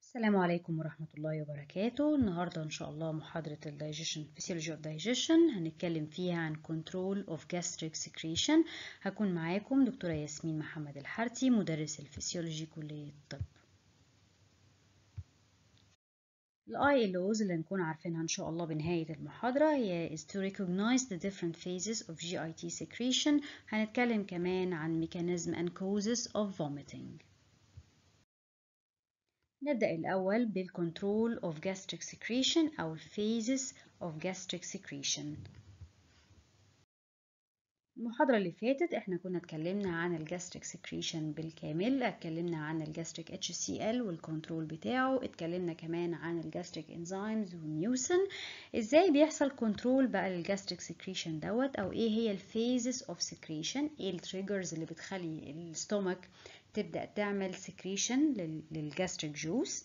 السلام عليكم ورحمة الله وبركاته النهاردة إن شاء الله محاضرة ال Digestion Physiology of Digestion هنتكلم فيها عن Control of Gastric Secretion هكون معاكم دكتورة ياسمين محمد الحارتي مدرس الفسيولوجي كلية الطب ال ILOs اللي نكون عارفينها إن شاء الله بنهاية المحاضرة هي is to recognize the different phases of GIT secretion هنتكلم كمان عن mechanism and causes of vomiting نبدأ الأول بالcontrol of gastric secretion أو phases of gastric secretion المحاضرة اللي فاتت احنا كنا اتكلمنا عن الجاستريك سكريشن بالكامل اتكلمنا عن الجاستريك HCl والكنترول بتاعه اتكلمنا كمان عن الجاستريك انزيمز والميوسن ازاي بيحصل كنترول بقى للجاستريك سكريشن دوت او ايه هي الفيزز اوف سكريشن ايه التريجرز اللي بتخلي الستومك تبدأ تعمل سكريشن للجاستريك جوس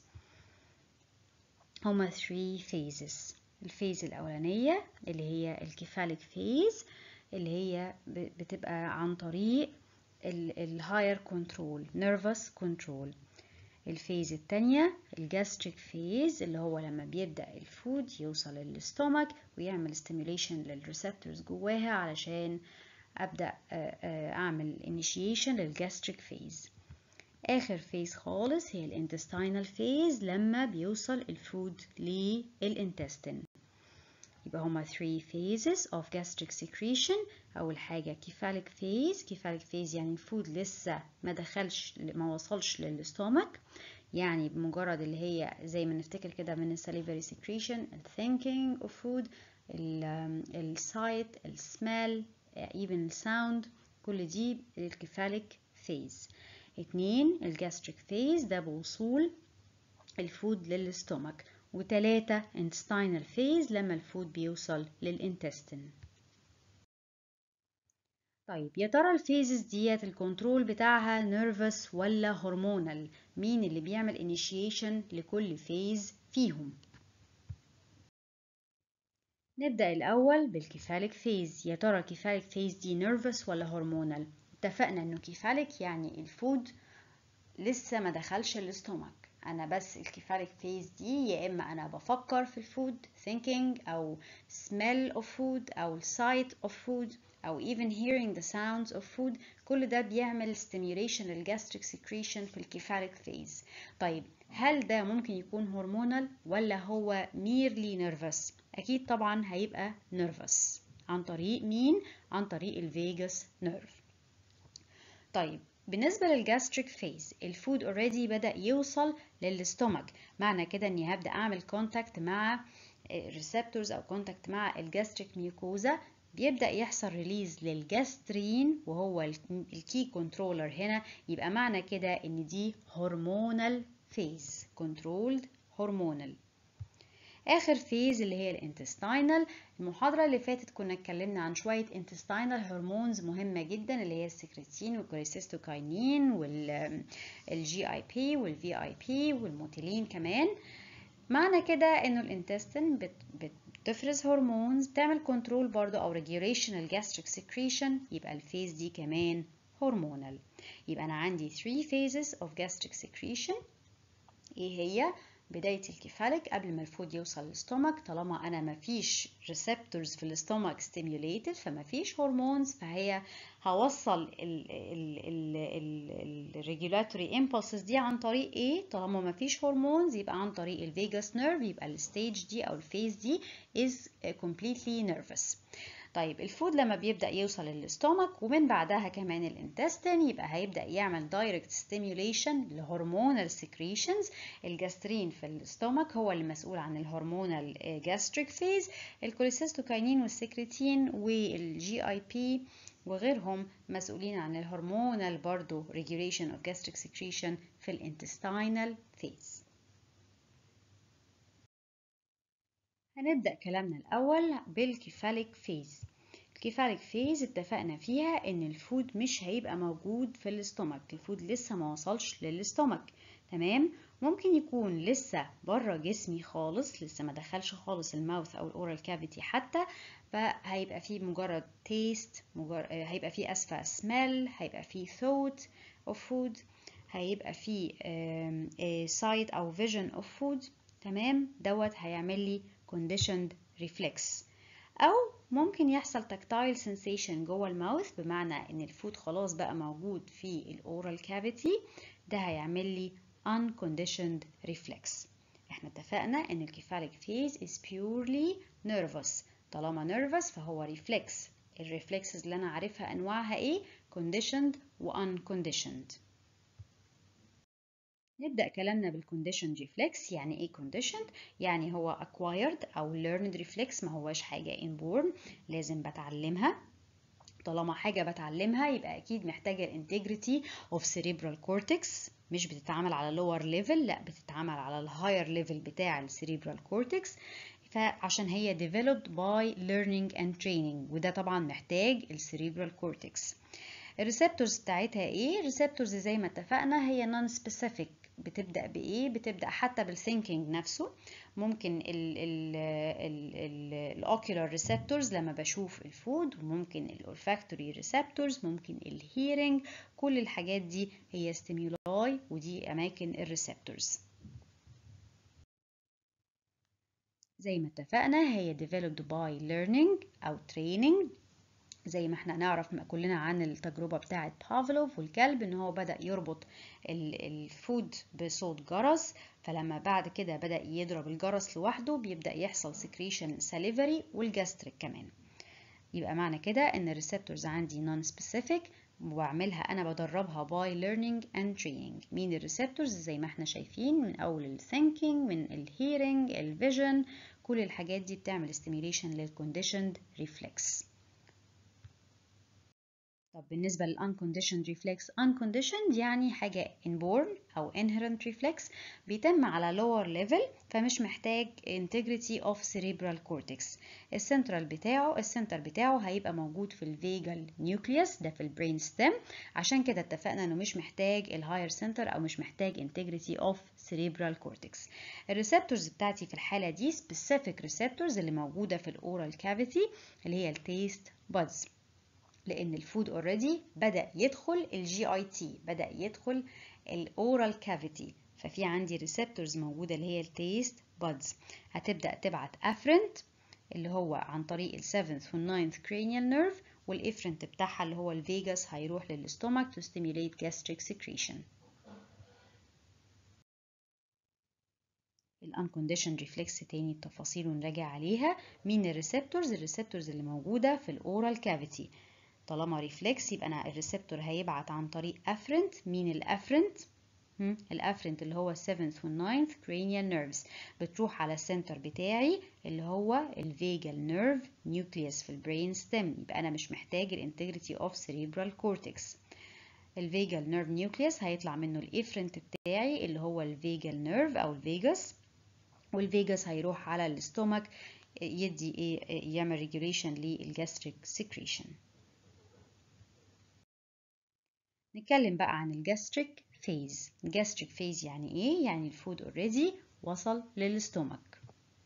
هما 3 phases الفيز الأولانية اللي هي الكيفاليك فيز اللي هي بتبقى عن طريق الهاير كنترول نيرفس كنترول الفيز التانية الجاستريك فيز اللي هو لما بيبدأ الفود يوصل للستومك ويعمل ستيميوليشن للريسبتورز جواها علشان أبدأ أعمل initiation للجاستريك فيز آخر فيز خالص هي الانتستينال فيز لما بيوصل الفود للانتستين يبقى هما 3 phases of gastric secretion أول حاجة cephalic phase cephalic phase يعني الفود لسه ما دخلش ما وصلش للستومك يعني بمجرد اللي هي زي ما نفتكر كده من salivary secretion thinking of food ال sight ال smell even sound كل دي الكيفاليك phase اتنين الجاستريك phase ده بوصول الفود للستومك وتلاتة intestinal phase لما الفود بيوصل للانتستين طيب يا ترى الفيزز ديت الكنترول بتاعها نيرفس ولا هرمونال مين اللي بيعمل initiation لكل فيز فيهم نبدأ الأول بالكيفاليك فيز يا ترى الكيفاليك فيز دي نيرفس ولا هرمونال اتفقنا انه كيفاليك يعني الفود لسه ما دخلش الاستومك انا بس الكيفاليك فيز دي يا اما انا بفكر في الفود thinking او smell of food او sight of food او even hearing the sounds of food كل ده بيعمل stimulation للجاستريك secretion في الكيفاليك فيز طيب هل ده ممكن يكون هرمونال ولا هو merely nervous اكيد طبعا هيبقى nervous عن طريق مين عن طريق الفيجاس نيرف طيب بالنسبة للجاستريك فيز الفود اوريدي بدأ يوصل للستومك معنى كده اني هبدأ اعمل كونتاكت مع الريسبتورز او كونتاكت مع الجاستريك ميوكوزا بيبدأ يحصل ريليز للجاسترين وهو الكي كنترولر هنا يبقى معنى كده ان دي هرمونال فيز كنترولد هرمونال اخر فيز اللي هي الانتستينال المحاضره اللي فاتت كنا اتكلمنا عن شويه انتستينال هرمونز مهمه جدا اللي هي السكريتين والكوليسيستوكاينين والجي اي بي والفي اي بي والموتيلين كمان معنى كده انه الانتستين بت بتفرز هرمونز بتعمل كنترول برضو او ريجوليشن الجاستريك سكريشن يبقى الفيز دي كمان هرمونال يبقى انا عندي 3 phases of gastric secretion ايه هي بداية الكيفاليك قبل ما الفود يوصل للستومك طالما أنا مفيش ريسبتورز في الستومك ستيميوليتد فمفيش هرمونز فهي هوصل الريجولاتوري امبulses دي عن طريق ايه طالما مفيش هرمونز يبقى عن طريق الفيجاس نيرف يبقى الستيج دي او الفيز دي is completely nervous طيب الفود لما بيبدأ يوصل للستومك ومن بعدها كمان الانتستين يبقى هيبدأ يعمل دايركت ستيميوليشن لهرمونال سكريشنز الجاسترين في الستومك هو اللي مسؤول عن الهرمونال جاستريك فيز الكوليسيستوكاينين والسكريتين والجي اي بي وغيرهم مسؤولين عن الهرمونال برضو regulation of gastric secretion في الانتستينال فيز هنبدأ كلامنا الأول بالكيفاليك فيز الكيفاليك فيز اتفقنا فيها ان الفود مش هيبقى موجود في الاستومك الفود لسه ما وصلش للاستومك تمام ممكن يكون لسه بره جسمي خالص لسه ما دخلش خالص الماوث او الاورال كافيتي حتى فهيبقى فيه مجرد تيست مجرد هيبقى فيه اسفة سميل هيبقى فيه ثوت اوف فود هيبقى فيه سايت او فيجن اوف فود تمام دوت هيعمل لي conditioned reflex او ممكن يحصل tactile sensation جوه الماوث بمعنى ان الفود خلاص بقى موجود في الاورال كافيتي ده هيعمل لي unconditioned reflex احنا اتفقنا ان الكيفاليك phase is purely nervous طالما nervous فهو reflex الريفلكسز اللي انا عارفها انواعها ايه conditioned و unconditioned نبدأ كلامنا بالconditioned reflex يعني ايه conditioned يعني هو acquired او learned reflex ما هواش حاجة inborn لازم بتعلمها طالما حاجة بتعلمها يبقى أكيد محتاجة integrity of cerebral cortex مش بتتعامل على lower level لا بتتعامل على الهاير ليفل بتاع السيريبرال كورتكس فعشان هي developed by learning and training وده طبعا محتاج السيريبرال كورتكس الريسبتورز بتاعتها ايه الريسبتورز زي ما اتفقنا هي نون سبيسيفيك بتبدا بايه بتبدا حتى بالثينكينج نفسه ممكن الاوكيولار ريسبتورز لما بشوف الفود وممكن الاولفاكتوري ريسبتورز ممكن الهيرنج كل الحاجات دي هي ستيمولاي ودي اماكن الريسبتورز زي ما اتفقنا هي developed by learning أو training زي ما احنا نعرف كلنا عن التجربة بتاعة بافلوف والكلب ان هو بدأ يربط الفود بصوت جرس فلما بعد كده بدأ يضرب الجرس لوحده بيبدأ يحصل سكريشن ساليفري والجاستريك كمان يبقى معنى كده ان الريسبتورز عندي نون سبيسيفيك وبعملها انا بدربها by learning and training مين الريسبتورز زي ما احنا شايفين من اول الثينكينج من الهيرنج الفيجن كل الحاجات دي بتعمل stimulation للconditioned reflex طب بالنسبة لل unconditioned reflex unconditioned يعني حاجة inborn أو inherent reflex بيتم على lower level فمش محتاج integrity of cerebral cortex السنترال بتاعه السنتر بتاعه هيبقى موجود في الفيجال نيوكليوس ده في البرين ستيم عشان كده اتفقنا انه مش محتاج الهاير سنتر او مش محتاج integrity of cerebral cortex الريسبتورز بتاعتي في الحالة دي specific receptors اللي موجودة في الاورال كافيتي اللي هي التيست بادز لان الفود اوريدي بدا يدخل الجي اي تي بدا يدخل الاورال كافيتي ففي عندي ريسبتورز موجوده اللي هي التيست بادز هتبدا تبعت افرنت اللي هو عن طريق السيفنث والناينث cranial nerve والافرنت بتاعها اللي هو الفيجاس هيروح للاستومك to stimulate gastric secretion الانكونديشن ريفلكس تاني التفاصيل ونراجع عليها مين الريسبتورز الريسبتورز اللي موجوده في الاورال كافيتي طالما ريفلكس يبقى انا الريسبتور هيبعت عن طريق افرنت مين الافرنت الافرنت اللي هو 7th وال 9th cranial nerves بتروح على السنتر بتاعي اللي هو الفيجال نيرف نيوكليوس في البرين ستيم يبقى انا مش محتاج الانتجريتي اوف سيريبرال كورتكس الفيجال نيرف نيوكليوس هيطلع منه الافرنت بتاعي اللي هو الفيجال نيرف او الفيجاس والفيجاس هيروح على الاستومك يدي ايه يعمل ريجوليشن للجاستريك سكريشن نتكلم بقى عن الجاستريك فيز الجاستريك فيز يعني ايه يعني الفود اوريدي وصل للاستومك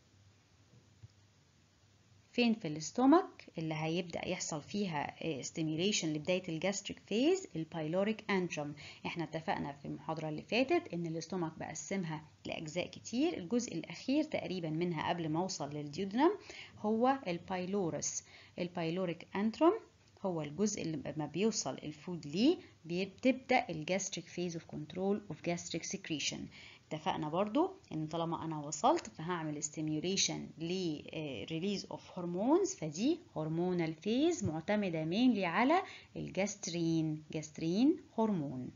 فين في الاستومك اللي هيبدأ يحصل فيها stimulation لبداية الجاستريك فيز البايلوريك انترم احنا اتفقنا في المحاضرة اللي فاتت ان الاستومك بقسمها لأجزاء كتير الجزء الأخير تقريبا منها قبل ما اوصل للديودنم هو البايلورس البايلوريك انترم هو الجزء اللي لما بيوصل الفود ليه بتبدأ الجاستريك فيز اوف كنترول اوف جاستريك سكريشن اتفقنا برضو ان طالما انا وصلت فهعمل stimulation ل release of hormones فدي هرمونال فيز معتمدة mainly على الجاسترين جاسترين هرمون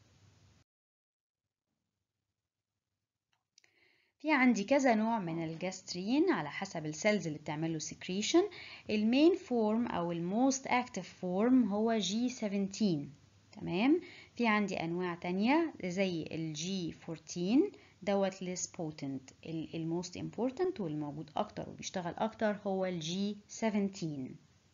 في عندي كذا نوع من الجاسترين على حسب السيلز اللي بتعمله سكريشن المين فورم او الموست اكتف فورم هو جي 17 تمام في عندي انواع تانية زي الجي 14 دوت less potent الموست important والموجود اكتر وبيشتغل اكتر هو الجي 17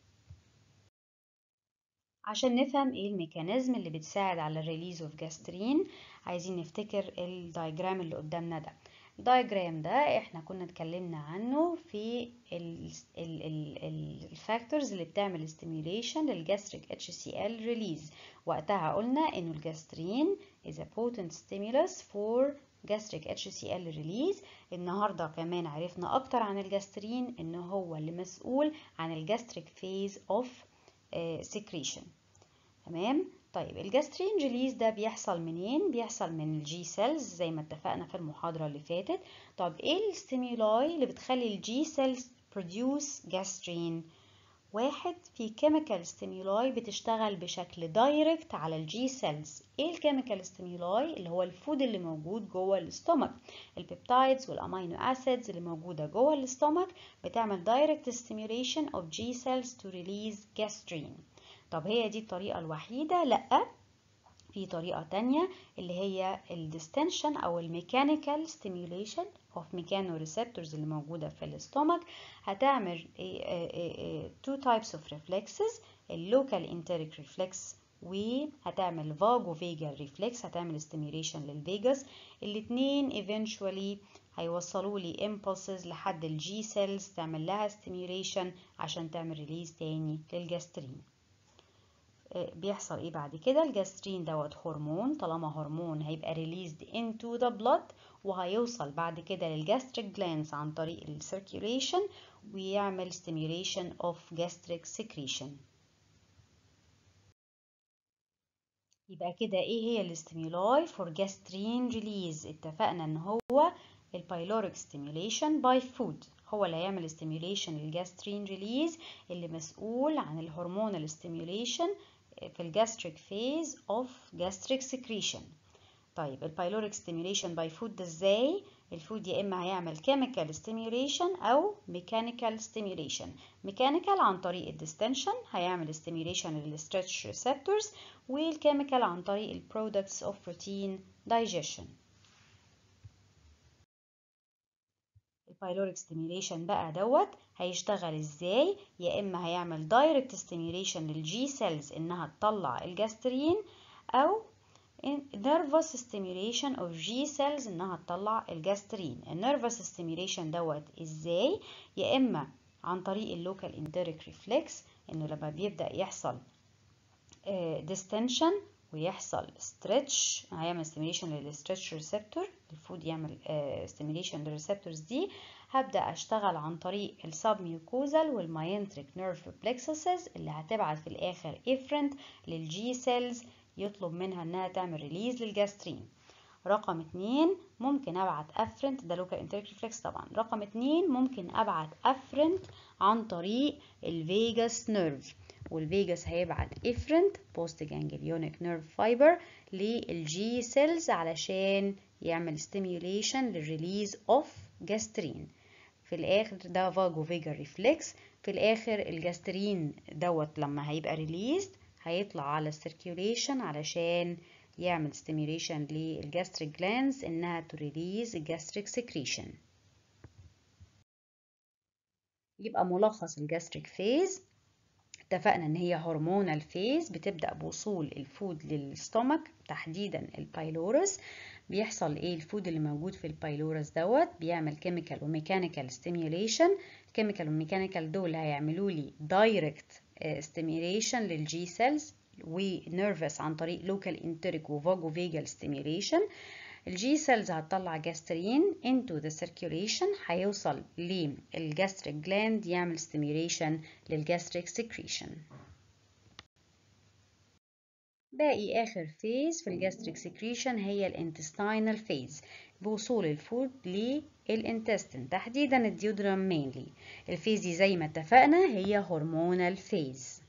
عشان نفهم ايه الميكانيزم اللي بتساعد على الريليز اوف جاسترين عايزين نفتكر الدايجرام اللي قدامنا ده الدايجرام ده احنا كنا اتكلمنا عنه في الفاكتورز اللي بتعمل stimulation للجاستريك HCl release وقتها قلنا انه الجاسترين is a potent stimulus for gastric HCl release النهارده كمان عرفنا اكتر عن الجاسترين ان هو اللي مسؤول عن الجاستريك phase of uh, secretion تمام طيب الجاسترين ريليز ده بيحصل منين بيحصل من الجي سيلز زي ما اتفقنا في المحاضرة اللي فاتت طب ايه الستيمولاي اللي بتخلي الجي سيلز produce جاسترين واحد في كيميكال ستيمولاي بتشتغل بشكل دايركت على الجي سيلز ايه الكيميكال ستيمولاي اللي هو الفود اللي موجود جوه الاستومك البيبتايدز والامينو اسيدز اللي موجوده جوه الاستومك بتعمل دايركت stimulation of G cells to release gastrin طب هي دي الطريقة الوحيدة؟ لأ في طريقة تانية اللي هي الديستنشن أو الميكانيكال ستيميوليشن of mechanoreceptors اللي موجودة في الاستومك هتعمل two types of reflexes اللوكال enteric reflex وهتعمل فاجو فيجال ريفلكس هتعمل stimulation للفيجاس الاتنين eventually هيوصلوا لي impulses لحد الجي سيلز تعمل لها stimulation عشان تعمل ريليز تاني للجاسترين بيحصل ايه بعد كده الجاسترين دوت هرمون طالما هرمون هيبقى released into the blood وهيوصل بعد كده للجاستريك جلانس عن طريق السيركيوليشن ويعمل stimulation of gastric secretion يبقى كده ايه هي الاستيمولاي فور جاسترين ريليز اتفقنا ان هو البايلوريك ستيميوليشن باي فود هو اللي هيعمل stimulation للجاسترين ريليز اللي مسؤول عن الهرمونال stimulation في الجاستريك فيز اوف جاستريك سكريشن طيب البايلوريك ستيميوليشن باي فود ده ازاي الفود يا اما هيعمل كيميكال ستيميوليشن او ميكانيكال ستيميوليشن ميكانيكال عن طريق الديستنشن هيعمل ستيميوليشن للستريتش ريسبتورز والكيميكال عن طريق البرودكتس اوف بروتين دايجيشن البايلوريك ستيميوليشن بقى دوت هيشتغل ازاي يا اما هيعمل دايركت ستيميوليشن للجي سيلز انها تطلع الجاسترين او nervous stimulation of G cells انها تطلع الجاسترين النيرفس ستيميوليشن دوت ازاي يا اما عن طريق اللوكال انتريك ريفلكس انه لما بيبدا يحصل ديستنشن ويحصل ستريتش هيعمل ستيميوليشن للستريتش ريسبتور الفود يعمل ستيميوليشن للريسبتورز دي هبدا اشتغل عن طريق السب ميوكوزال والماينتريك نيرف بلكسسز اللي هتبعت في الاخر افرنت للجي سيلز يطلب منها انها تعمل ريليز للجاسترين رقم اتنين ممكن ابعت افرنت ده لوكال انتريك ريفلكس طبعا رقم اتنين ممكن ابعت افرنت عن طريق الفيجاس نيرف والفيجاس هيبعت افرنت بوست جانجليونيك نيرف فايبر للجي سيلز علشان يعمل ستيميوليشن للريليز اوف جاسترين في الاخر ده فاجو فيجر ريفلكس في الاخر الجاسترين دوت لما هيبقى ريليزد هيطلع على السيركيوليشن علشان يعمل ستيميوليشن للجاستريك جلانز انها تريليز الجاستريك سكريشن يبقى ملخص الجاستريك فيز اتفقنا ان هي هرمونال فيز بتبدا بوصول الفود للستومك تحديدا البايلورس بيحصل ايه الفود اللي موجود في البايلورس دوت بيعمل كيميكال وميكانيكال ستيميوليشن الكيميكال والميكانيكال دول هيعملوا لي دايركت ستيميوليشن للجي سيلز ونيرفس عن طريق لوكال انتريك وفاجو فيجال ستيميوليشن الجي سيلز هتطلع جاسترين into the circulation هيوصل للجاستريك جلاند يعمل stimulation للجاستريك secretion باقي آخر فيز في الجاستريك secretion هي الانتستينال فيز بوصول الفود للانتستين تحديدا الديودرام مينلي الفيز دي زي ما اتفقنا هي هرمونال فيز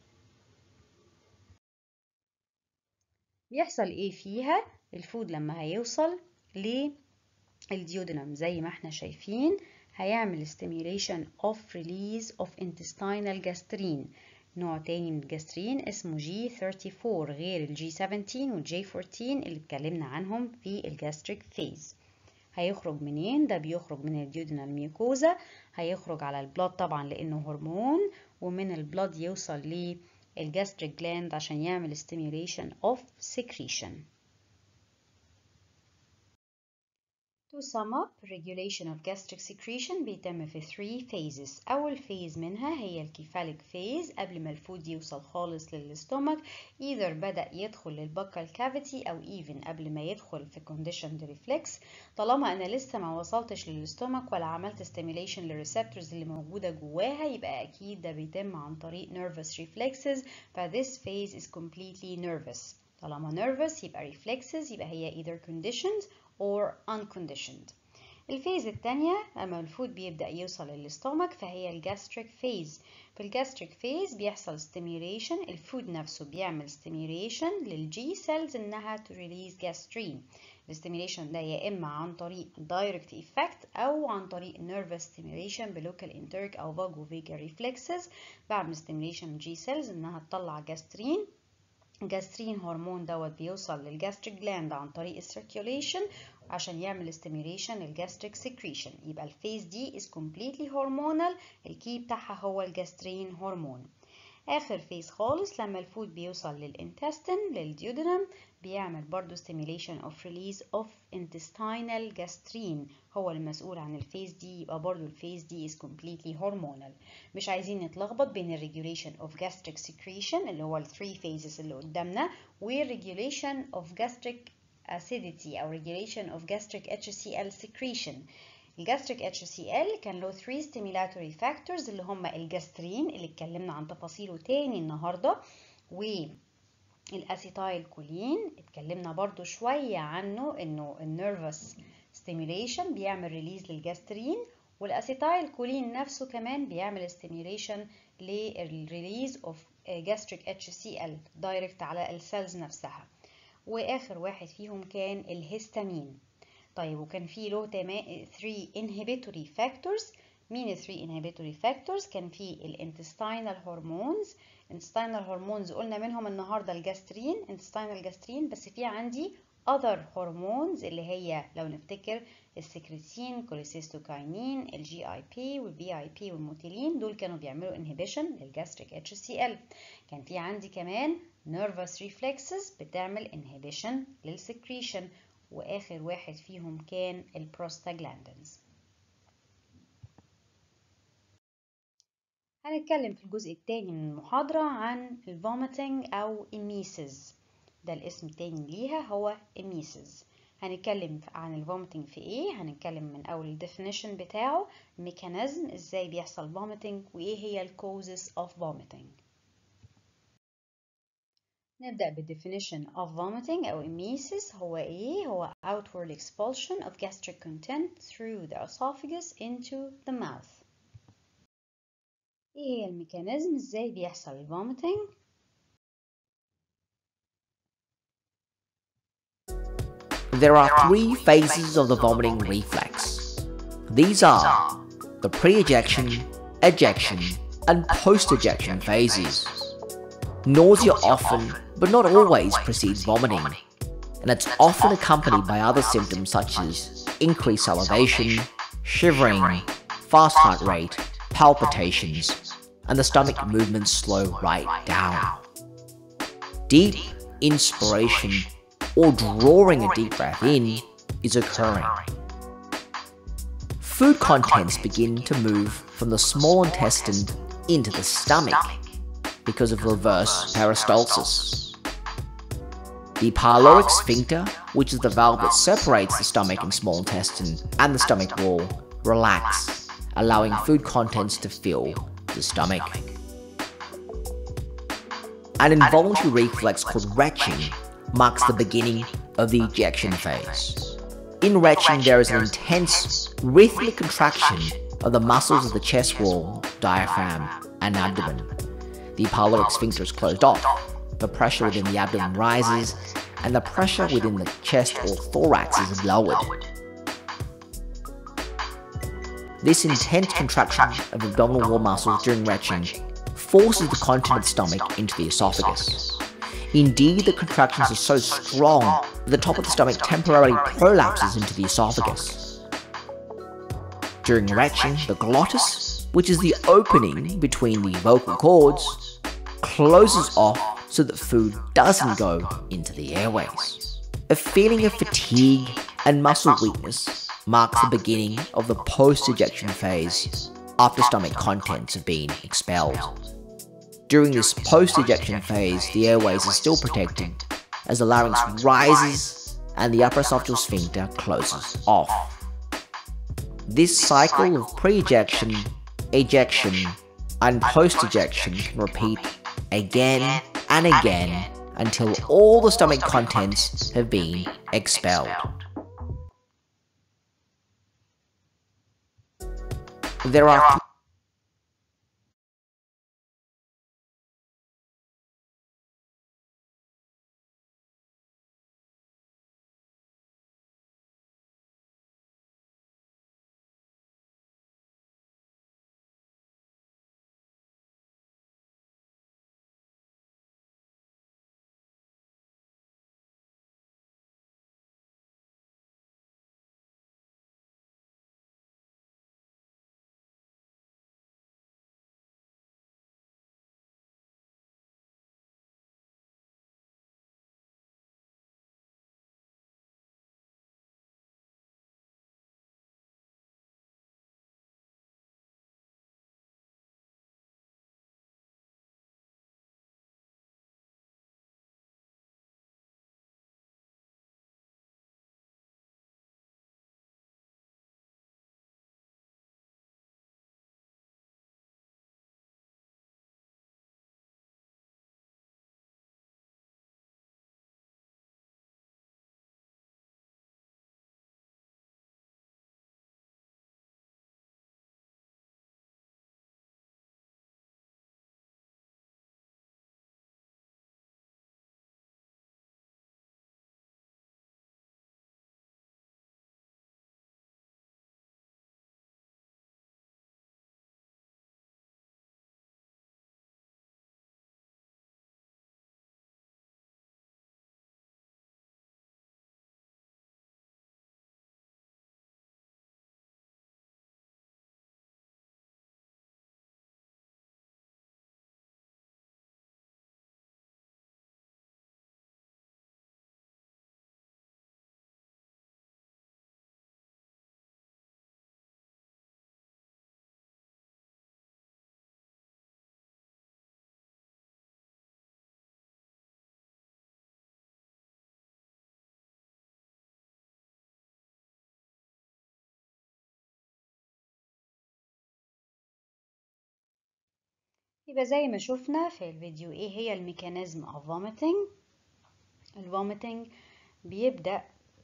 بيحصل ايه فيها الفود لما هيوصل للديودنم زي ما احنا شايفين هيعمل stimulation of release of intestinal gastrin نوع تاني من الجاسترين اسمه G34 غير الجي 17 والجي 14 اللي اتكلمنا عنهم في الجاستريك فيز هيخرج منين ده بيخرج من الديودنال ميوكوزا هيخرج على البلاد طبعا لانه هرمون ومن البلاد يوصل للجاستريك جلاند عشان يعمل stimulation of secretion To sum up, regulation of gastric secretion بيتم في 3 phases. أول phase منها هي الكيفاليك phase قبل ما الفود يوصل خالص للستومك either بدأ يدخل للبكال كافيتي أو even قبل ما يدخل في conditioned reflex طالما أنا لسه ما وصلتش للستومك ولا عملت stimulation للريسبتورز اللي موجودة جواها يبقى أكيد ده بيتم عن طريق nervous reflexes ف this phase is completely nervous. طالما nervous يبقى reflexes يبقى هي either conditioned or unconditioned. الفيز الثانية لما الفود بيبدأ يوصل للستومك فهي الجاستريك فيز في الجاستريك فيز بيحصل stimulation الفود نفسه بيعمل stimulation للجي سيلز انها to release gastrin الستيميليشن ده يا اما عن طريق direct effect او عن طريق nervous stimulation بلوكال انترك او vagovagal reflexes بعمل stimulation الجي سيلز انها تطلع جاسترين جاسترين هرمون دوت بيوصل للجاستريك جلاند عن طريق السيركيوليشن عشان يعمل stimulation للجاستريك secretion يبقى الفيز دي is completely hormonal الكي بتاعها هو الجاسترين هرمون اخر فيز خالص لما الفود بيوصل للانتستين للديودنم بيعمل برضو stimulation of release of intestinal gastrin هو المسؤول عن الفيز دي يبقى برضو الفيز دي is completely hormonal مش عايزين نتلخبط بين ال regulation of gastric secretion اللي هو ال three phases اللي قدامنا وال regulation of gastric acidity أو regulation of gastric HCl secretion الجاستريك HCl كان له 3 stimulatory factors اللي هم الجاسترين اللي اتكلمنا عن تفاصيله تاني النهارده والاسيتايل كولين اتكلمنا برضو شوية عنه انه النيرفس stimulation بيعمل ريليز للجاسترين والاسيتايل كولين نفسه كمان بيعمل stimulation للريليز اوف gastric HCl دايركت على السيلز نفسها واخر واحد فيهم كان الهستامين طيب وكان في له 3 inhibitory factors مين ال 3 inhibitory factors كان في الانتستينال هرمونز intestinal هرمونز قلنا منهم النهارده الجاسترين intestinal جاسترين بس في عندي other hormones اللي هي لو نفتكر السكريتين كوليسيستوكاينين الجي اي بي والبي اي بي والموتيلين دول كانوا بيعملوا انهبيشن للجاستريك اتش سي ال كان في عندي كمان nervous reflexes بتعمل انهبيشن للسكريشن واخر واحد فيهم كان البروستاجلاندينز هنتكلم في الجزء الثاني من المحاضرة عن الفوميتنج أو emesis ده الاسم التاني ليها هو emesis هنتكلم عن الفوميتنج في ايه هنتكلم من اول الديفينيشن بتاعه الميكانيزم ازاي بيحصل فوميتنج وايه هي الكوزز اوف فوميتنج نبدأ بالديفينيشن of vomiting أو emesis هو إيه؟ هو outward expulsion of gastric content through the esophagus into the mouth. إيه هي الميكانيزم إزاي بيحصل الفوميتنج؟ There are three phases of the vomiting reflex. These are the pre-ejection, ejection, and post-ejection phases. Nausea often, but not always, precedes vomiting, and it's often accompanied by other symptoms such as increased salivation, shivering, fast heart rate, palpitations, and the stomach movements slow right down. Deep inspiration or drawing a deep breath in is occurring. Food contents begin to move from the small intestine into the stomach because of reverse peristalsis. The pyloric sphincter, which is the valve that separates the stomach and small intestine and the stomach wall, relax, allowing food contents to fill the stomach. An involuntary reflex called retching marks the beginning of the ejection phase. In retching, there is an intense rhythmic contraction of the muscles of the chest wall, diaphragm, and abdomen. The pyloric sphincter is closed off, the pressure within the abdomen rises, and the pressure within the chest or thorax is lowered. This intense contraction of abdominal wall muscles during retching forces the content of the stomach into the esophagus. Indeed, the contractions are so strong that the top of the stomach temporarily prolapses into the esophagus. During retching, the glottis, which is the opening between the vocal cords, closes off so that food doesn't go into the airways. A feeling of fatigue and muscle weakness marks the beginning of the post-ejection phase after stomach contents have been expelled. During this post-ejection phase, the airways are still protected as the larynx rises and the upper esophageal sphincter closes off. This cycle of pre-ejection, ejection, and post-ejection can repeat again and again until all the stomach contents have been expelled. There are يبقى زي ما شفنا في الفيديو ايه هي الميكانيزم of vomiting الفوميتنج بيبدأ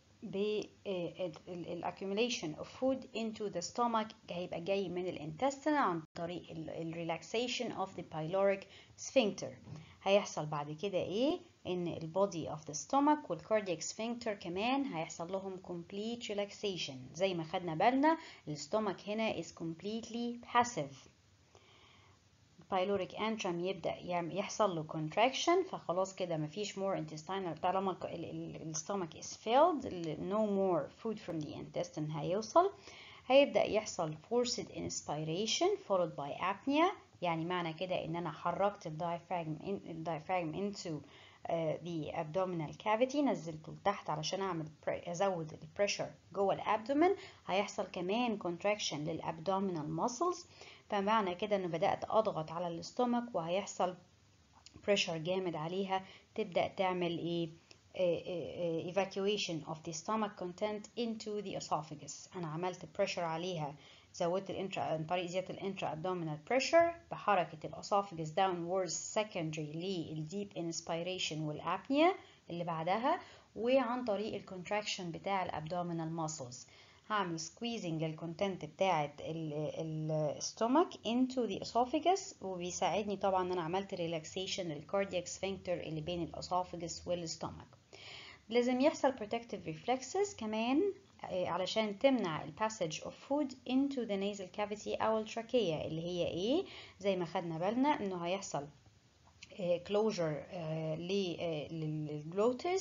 بالاكيوميليشن of food into the stomach هيبقى جاي من الانتستين عن طريق الريلاكسيشن of the pyloric sphincter هيحصل بعد كده ايه ان البودي of the stomach والكاردياك sphincter كمان هيحصل لهم complete relaxation زي ما خدنا بالنا الستومك هنا is completely passive pyloric antrum يبدأ يحصل له contraction فخلاص كده مفيش more intestinal طالما ال stomach is filled no more food from the intestine هيوصل هيبدأ يحصل forced inspiration followed by apnea يعني معنى كده ان انا حركت الدايفراجم الدايفراجم into uh, the abdominal cavity نزلته لتحت علشان اعمل ازود البريشر جوه الابدومن هيحصل كمان contraction للابدومينال muscles فمعنى كده انه بدأت اضغط على الاستومك وهيحصل بريشر جامد عليها تبدأ تعمل ايه evacuation of the stomach content into the esophagus انا عملت pressure عليها زودت الانترا عن طريق زيادة الانترا abdominal pressure بحركة الاسوفجس downwards secondary للديب inspiration والابنيا اللي بعدها وعن طريق الكونتراكشن بتاع الابdominal muscles هعمل squeezing للكونتنت بتاعة الستومك into the esophagus وبيساعدني طبعا ان انا عملت relaxation للكاردياك sphincter اللي بين الاسوفجس والستومك لازم يحصل protective reflexes كمان علشان تمنع الباسج of food into the nasal cavity او التراكية اللي هي ايه زي ما خدنا بالنا انه هيحصل closure للجلوتس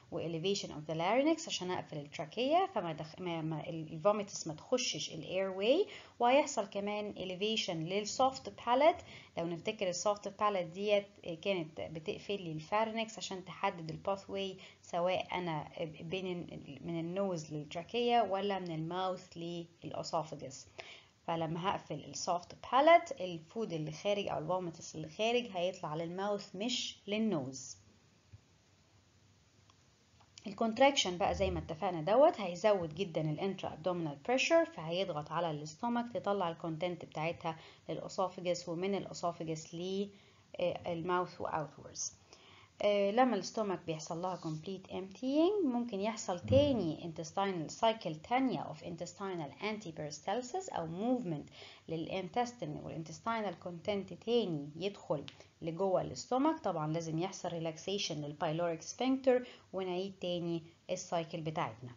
و elevation of the larynx عشان اقفل التراكية فما دخ... ما... ما... الفوميتس ما تخشش الاير واي وهيحصل كمان elevation للسوفت باليت لو نفتكر السوفت باليت ديت كانت بتقفل لي الفارنكس عشان تحدد الباث واي سواء انا بين من النوز للتراكية ولا من الماوث للاسوفجس فلما هقفل السوفت باليت الفود اللي خارج او الفوميتس اللي خارج هيطلع للماوث مش للنوز الكونتراكشن بقى زي ما اتفقنا دوت هيزود جدا الانترا ابدومينال بريشر فهيضغط على الاستومك تطلع الكونتنت بتاعتها للاسوفجس ومن الاسوفجس للماوث واوتوردز لما الاستومك بيحصل لها complete emptying ممكن يحصل تاني intestinal cycle تانية of intestinal antiperistalsis أو movement للintestine والintestinal content تاني يدخل لجوه الاستومك طبعا لازم يحصل relaxation للبايلوريك sphincter ونعيد تاني السايكل بتاعتنا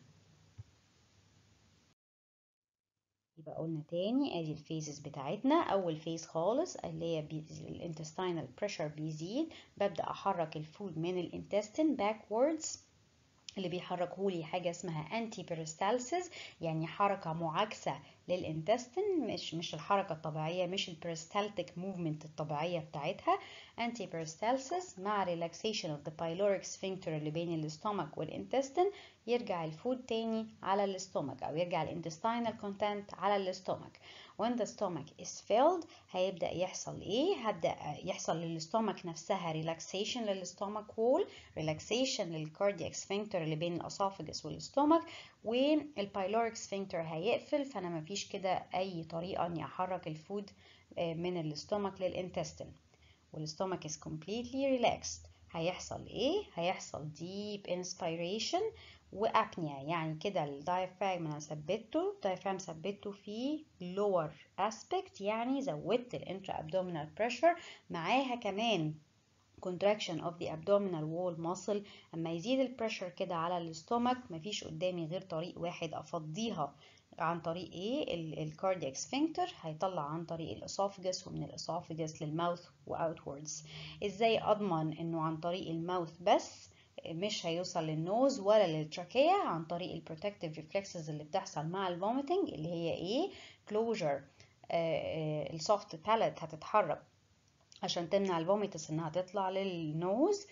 يبقى قلنا تاني ادي الفيزز بتاعتنا اول فيز خالص اللي هي الانتستينال بريشر بيزيد ببدا احرك الفود من الانتستين باكوردز اللي بيحركه لي حاجه اسمها انتي بيرستالسيس يعني حركه معاكسه للانتستين مش مش الحركه الطبيعيه مش البيرستالتيك موفمنت الطبيعيه بتاعتها انتي بيرستالسيس مع ريلاكسيشن اوف ذا بايلوريك سفنكتر اللي بين الاستومك والانتستين يرجع الفود تاني على الاستومك او يرجع الانتستينال كونتنت على الاستومك when the stomach is filled هيبدأ يحصل ايه هبدأ يحصل للاستومك نفسها relaxation للاستومك وول relaxation للكاردياك سفنكتر اللي بين الاسوفجس والاستومك والبايلوريك سفنكتر هيقفل فانا مفيش كده اي طريقة اني احرك الفود من الاستومك للانتستين والاستومك is completely relaxed هيحصل ايه هيحصل deep inspiration وابنيا يعني كده الدايفراجم انا ثبته الدايفراجم ثبته في lower aspect يعني زودت الانترا abdominal pressure معاها كمان contraction of the abdominal wall muscle اما يزيد البريشر كده على الاستومك مفيش قدامي غير طريق واحد افضيها عن طريق ايه الكاردياك سفنكتر هيطلع عن طريق الاسوفجس ومن الاسوفجس للماوث واوتوردز ازاي اضمن انه عن طريق الماوث بس مش هيوصل للنوز ولا للتراكية عن طريق البروتكتيف ريفلكسز اللي بتحصل مع الفوميتنج اللي هي ايه كلوجر السوفت باليت هتتحرك عشان تمنع الفوميتس انها تطلع للنوز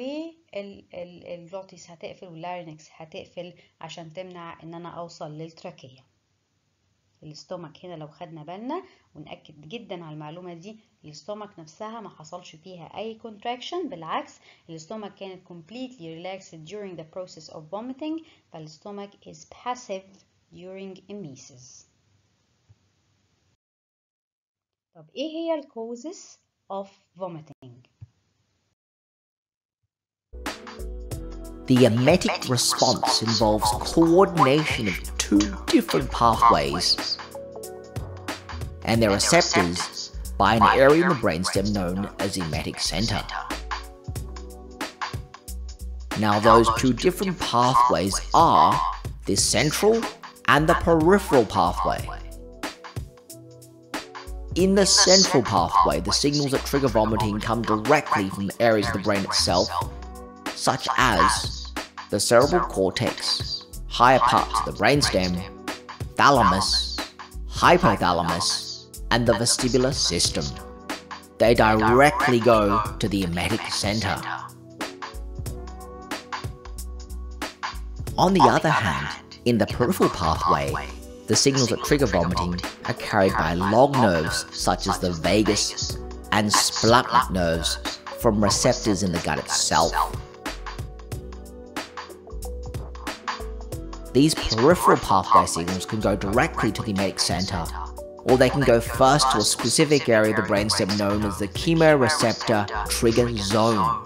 والجلوتيس هتقفل واللارينكس هتقفل عشان تمنع ان انا اوصل للتراكية الاستومك هنا لو خدنا بالنا ونأكد جدا على المعلومة دي الاستومك نفسها ما حصلش فيها اي contraction بالعكس الاستومك كانت completely relaxed during the process of vomiting فالاستومك is passive during emesis طب ايه هي ال causes of vomiting The emetic response involves coordination of two different pathways and their receptors by an area in the brainstem known as the emetic center. Now, those two different pathways are the central and the peripheral pathway. In the central pathway, the signals that trigger vomiting come directly from the areas of the brain itself, such as the cerebral cortex, higher parts of the brainstem, thalamus, hypothalamus, and the vestibular system. They directly go to the emetic center. On the other hand, in the peripheral pathway, the signals that trigger vomiting are carried by long nerves such as the vagus and splanchnic nerves from receptors in the gut itself. These peripheral pathway signals can go directly to the emetic center, or they can go first to a specific area of the brainstem known as the chemoreceptor trigger zone.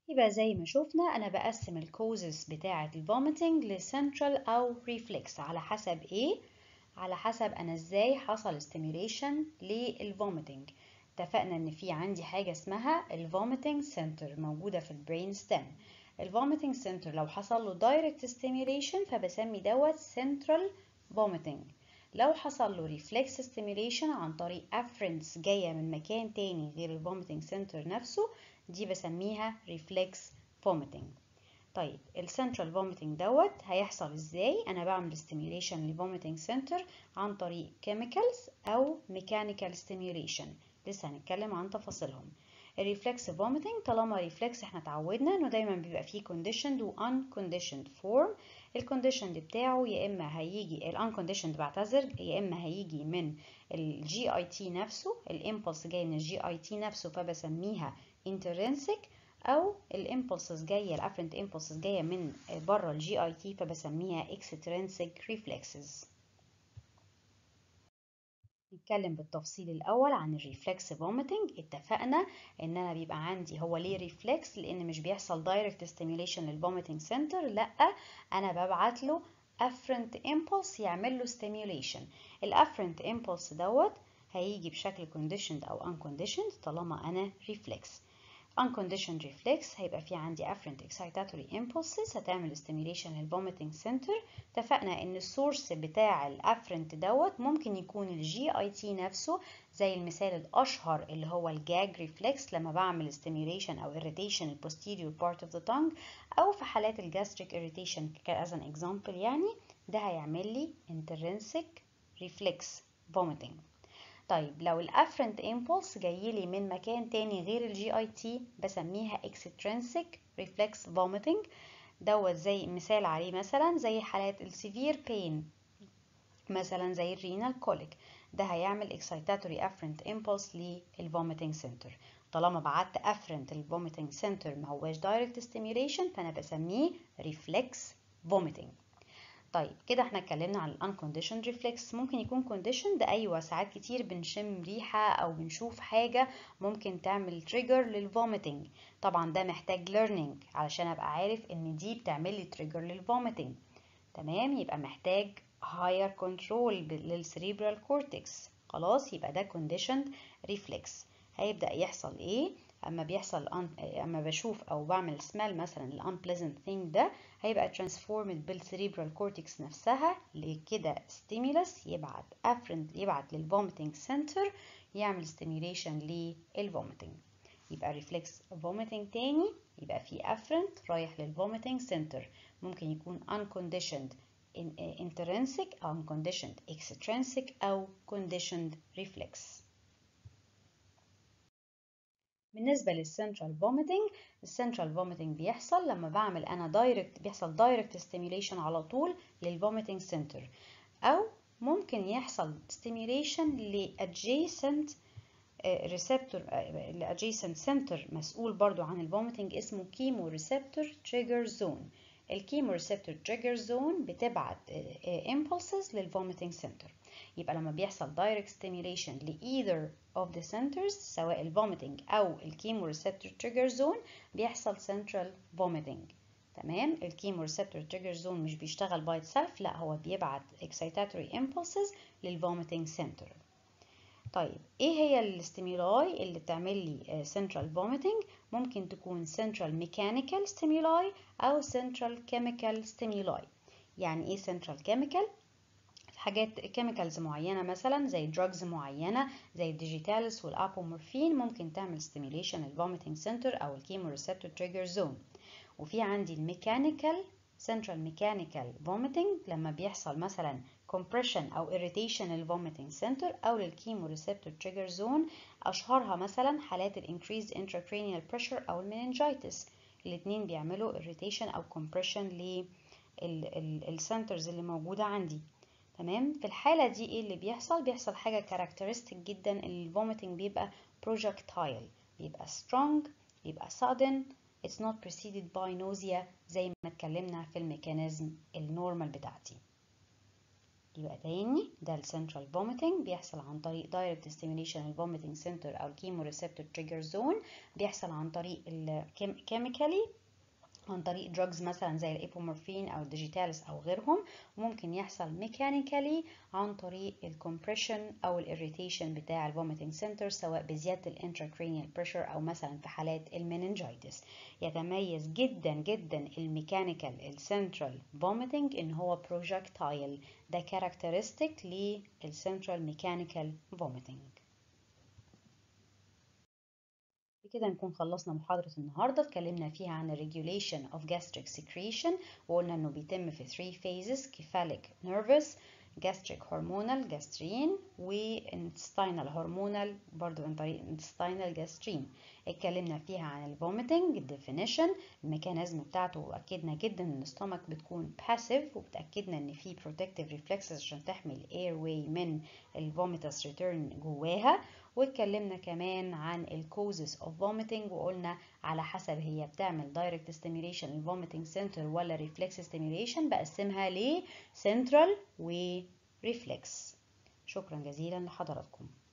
يبقى زي ما شفنا أنا بقسم الكوزز بتاعة الفوميتنج لسنترال أو ريفلكس على حسب إيه؟ على حسب أنا إزاي حصل ستيميوليشن للفوميتنج اتفقنا إن في عندي حاجة اسمها الفوميتنج سنتر موجودة في البرين ستيم الفوميتنج سنتر لو حصل له دايركت ستيميوليشن فبسمي دوت سنترال فوميتنج لو حصل له ريفلكس ستيميوليشن عن طريق افرنس جايه من مكان تاني غير الفوميتنج سنتر نفسه دي بسميها ريفلكس فوميتنج طيب السنترال فوميتنج دوت هيحصل ازاي انا بعمل ستيميوليشن للفوميتنج سنتر عن طريق كيميكالز او ميكانيكال ستيميوليشن لسه هنتكلم عن تفاصيلهم الريفلكس فوميتنج طالما ريفلكس احنا اتعودنا انه دايما بيبقى فيه conditioned و unconditioned form الكونديشند بتاعه يا اما هيجي الانكونديشند بعتذر يا اما هيجي من الجي اي تي نفسه الامبلس جاي من الجي اي تي نفسه فبسميها intrinsic او الامبلسز جايه الافرنت امبلسز جايه من بره الجي اي تي فبسميها extrinsic reflexes نتكلم بالتفصيل الاول عن الريفلكس فوميتنج اتفقنا ان انا بيبقى عندي هو ليه ريفلكس لان مش بيحصل دايركت ستيميوليشن للفوميتنج سنتر لا انا ببعت له afferent impulse يعمل له stimulation الافرنت impulse دوت هيجي بشكل conditioned او unconditioned طالما انا reflex unconditioned reflex هيبقى في عندي afferent excitatory impulses هتعمل stimulation للvomiting center اتفقنا ان السورس بتاع الافرنت دوت ممكن يكون الجي اي تي نفسه زي المثال الاشهر اللي هو الجاج ريفلكس لما بعمل stimulation او irritation البوستيريور part of the tongue او في حالات الجاستريك irritation as an example يعني ده هيعمل لي intrinsic reflex vomiting طيب لو الافرنت امبولس جاي لي من مكان تاني غير الجي اي تي بسميها extrinsic reflex vomiting دوت زي مثال عليه مثلا زي حالات السيفير بين مثلا زي الرينال كوليك ده هيعمل excitatory afferent impulse للvomiting center طالما بعت afferent الvomiting center ما هواش direct stimulation فانا بسميه reflex vomiting طيب كده احنا اتكلمنا عن unconditioned reflex ممكن يكون conditioned ايوه ساعات كتير بنشم ريحة او بنشوف حاجة ممكن تعمل trigger للvomiting طبعا ده محتاج learning علشان ابقى عارف ان دي بتعمل لي trigger للvomiting تمام يبقى محتاج higher control للcerebral cortex خلاص يبقى ده conditioned reflex هيبدأ يحصل ايه اما بيحصل اما بشوف او بعمل سمال مثلا ال unpleasant thing ده هيبقى transformed بالcerebral cortex نفسها لكده stimulus يبعت afferent يبعت للvomiting center يعمل stimulation للvomiting يبقى reflex vomiting تاني يبقى في afferent رايح للvomiting center ممكن يكون unconditioned intrinsic أو unconditioned extrinsic أو conditioned reflex بالنسبة للسنترال فوميتنج السنترال فوميتنج بيحصل لما بعمل أنا دايركت بيحصل دايركت ستيميوليشن على طول للفوميتنج سنتر أو ممكن يحصل ستيميوليشن لادجيسنت ريسبتور الادجيسنت سنتر مسؤول برضو عن الفوميتنج اسمه كيمو ريسبتور تريجر زون الكيمو ريسبتور تريجر زون بتبعت impulses للفوميتنج سنتر يبقى لما بيحصل direct stimulation ل either of the centers سواء ال vomiting أو ال chemoreceptor trigger zone بيحصل central vomiting تمام ال chemoreceptor trigger zone مش بيشتغل by itself لا هو بيبعت excitatory impulses لل vomiting center طيب ايه هي الستيمولاي اللي بتعمل لي central vomiting ممكن تكون central mechanical stimuli او central chemical stimuli يعني ايه central chemical حاجات كيميكالز معينه مثلا زي دراجز معينه زي الديجيتالس والابومورفين ممكن تعمل ستيميوليشن للفوميتنج سنتر او الكيموريسبتور تريجر زون وفي عندي الميكانيكال central mechanical vomiting لما بيحصل مثلا compression او irritation للvomiting center او للكيموريسبتور trigger zone اشهرها مثلا حالات ال increased intracranial pressure او المننجايتس الاتنين بيعملوا irritation او compression للسنترز اللي موجوده عندي تمام في الحالة دي ايه اللي بيحصل بيحصل حاجة كاركترستيك جدا الفوميتنج بيبقى projectile بيبقى strong بيبقى sudden it's not preceded by nausea زي ما اتكلمنا في الميكانيزم النورمال بتاعتي يبقى تاني ده السنترال فوميتنج بيحصل عن طريق دايركت ستيميوليشن الفوميتنج سنتر او الكيمو ريسبتور تريجر زون بيحصل عن طريق الكيميكالي عن طريق drugs مثلا زي الابومورفين او الديجيتالس او غيرهم وممكن يحصل ميكانيكالي عن طريق الكمبريشن او الاريتيشن بتاع الفوميتنج سنتر سواء بزياده الانتراكرينيال بريشر او مثلا في حالات المننجايتس يتميز جدا جدا الميكانيكال السنترال فوميتنج ان هو بروجكتايل ده كاركترستيك للسنترال ميكانيكال فوميتنج بكده نكون خلصنا محاضرة النهاردة اتكلمنا فيها عن ال regulation of gastric secretion وقلنا انه بيتم في 3 phases cephalic nervous gastric hormonal gastrin و intestinal hormonal برضو عن طريق intestinal gastrin اتكلمنا فيها عن ال vomiting definition الميكانيزم بتاعته واكدنا جدا ان الستومك بتكون passive وبتاكدنا ان في protective reflexes عشان تحمي ال airway من ال vomitous return جواها واتكلمنا كمان عن ال causes of vomiting وقلنا على حسب هي بتعمل direct stimulation ال vomiting center ولا reflex stimulation بقسمها ل central و reflex شكرا جزيلا لحضراتكم